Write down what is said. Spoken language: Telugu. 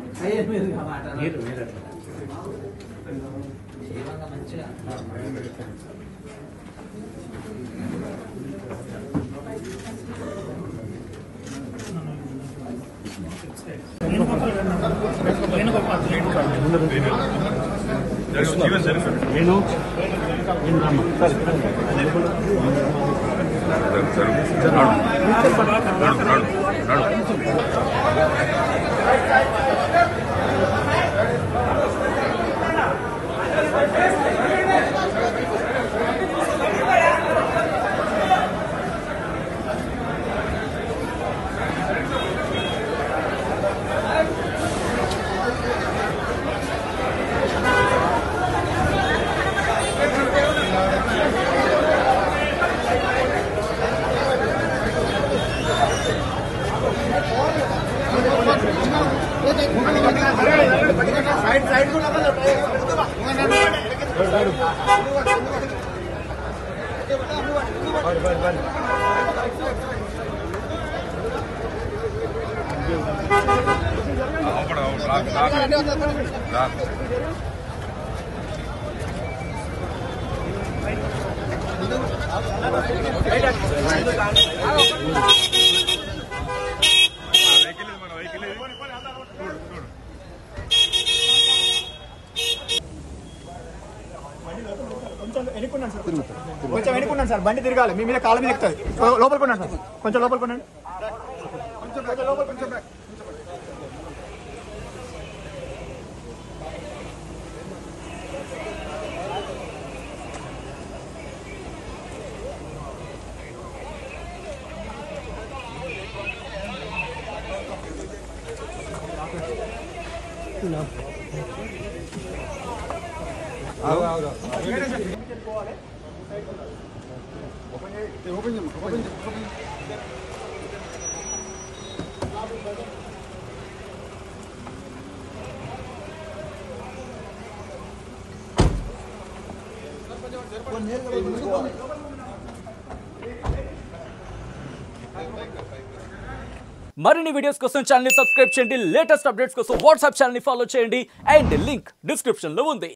అయ్యే మీరు మాట మీరు మీరు అట్లా క్షేమంగా మంచిగా నేను నేను రామ్మ సార్ కొంచెం వెనుక్కున్నాను సార్ కొంచెం వెనుక్కున్నాను సార్ బండి తిరగాలి మీ మీద కాళ్ళ మీద ఎక్కుతుంది లోపలికి ఉన్నాను సార్ కొంచెం లోపలికి ఉన్నాను కొంచెం కొంచెం లోపలికి కొంచెం back. మరిన్ని వీడియోస్ కోసం ఛానల్ సబ్స్క్రైబ్ చేయండి లేటెస్ట్ అప్డేట్స్ కోసం వాట్సాప్ ఛానల్ ఫాలో చేయండి అండ్ లింక్ డిస్క్రిప్షన్ లో ఉంది